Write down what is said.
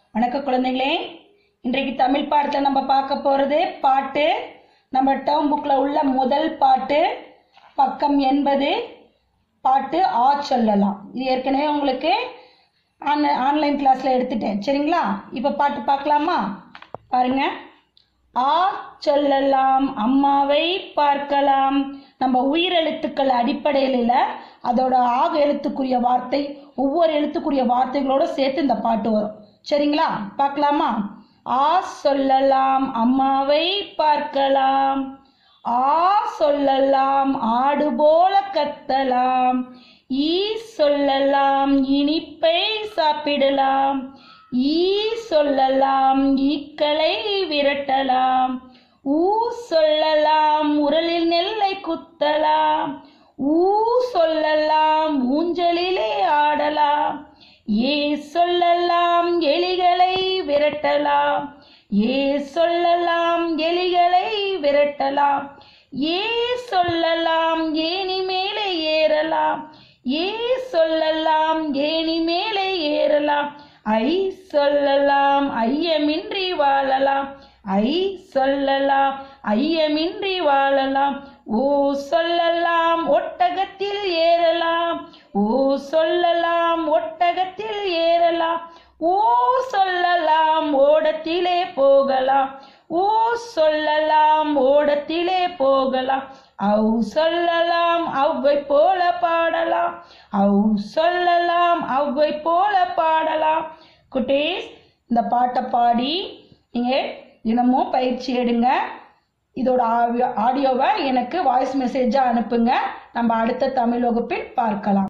வணக்கம் குழந்தைகளே இன்றைக்கு தமிழ் பாடத்தில் நம்ம பார்க்க போகிறது பாட்டு நம்ம டேர்ம் புக்கில் உள்ள முதல் பாட்டு பக்கம் எண்பது பாட்டு ஆ சொல்லலாம் இது ஏற்கனவே உங்களுக்கு ஆன் ஆன்லைன் கிளாஸில் எடுத்துட்டேன் சரிங்களா இப்போ பாட்டு பார்க்கலாமா பாருங்க ஆ சொல்லலாம் அம்மாவை பார்க்கலாம் நம்ம உயிரெழுத்துக்கள் அடிப்படையில் இல்லை அதோட ஆக எழுத்துக்குரிய வார்த்தை ஒவ்வொரு எழுத்துக்குரிய வார்த்தைகளோட சேர்த்து இந்த பாட்டு வரும் சரிங்களா பார்க்கலாமா ஆ சொல்லலாம் அம்மாவை பார்க்கலாம் ஆ சொல்லலாம் ஆடு போல கத்தலாம் ஈ சொல்லலாம் இனிப்பை சாப்பிடலாம் ஈ சொல்லலாம் ஈக்களை விரட்டலாம் ஊ சொல்லலாம் உரலில் நெல்லை குத்தலாம் ஊ சொல்லலாம் ஊஞ்சலிலே ஆடலாம் ஏ சொல்லலாம் எலிகளை விரட்டலாம் ஏ சொல்லலாம் எலிகளை விரட்டலாம் ஏ சொல்லலாம் ஏணி மேலே ஏறலாம் ஏ சொல்லலாம் ஏணி மேலே ஏறலாம் ஐ சொல்லலாம் ஐயமின்றி வாழலாம் ஐ சொல்லலாம் ஐயமின்றி வாழலாம் ஓ சொல்லலாம் ஒட்டகத்தில் ஏறலாம் ஓ சொல்லலாம் ஒட்டகத்தில் ஏறலாம் ஓ சொல்லலாம் ஓடத்திலே போகலாம் ஓ சொல்லலாம் ஓடத்திலே போகலாம் ஔ சொல்லலாம் அவ்வை போல பாடலாம் ஔ சொல்லலாம் அவ்வை போல பாடலாம் குட்டீஸ் இந்த பாட்டை பாடி நீங்கள் தினமும் பயிற்சி எடுங்க இதோட ஆடியோவை எனக்கு வாய்ஸ் மெசேஜாக அனுப்புங்க நம்ம அடுத்த தமிழ் வகுப்பில் பார்க்கலாம்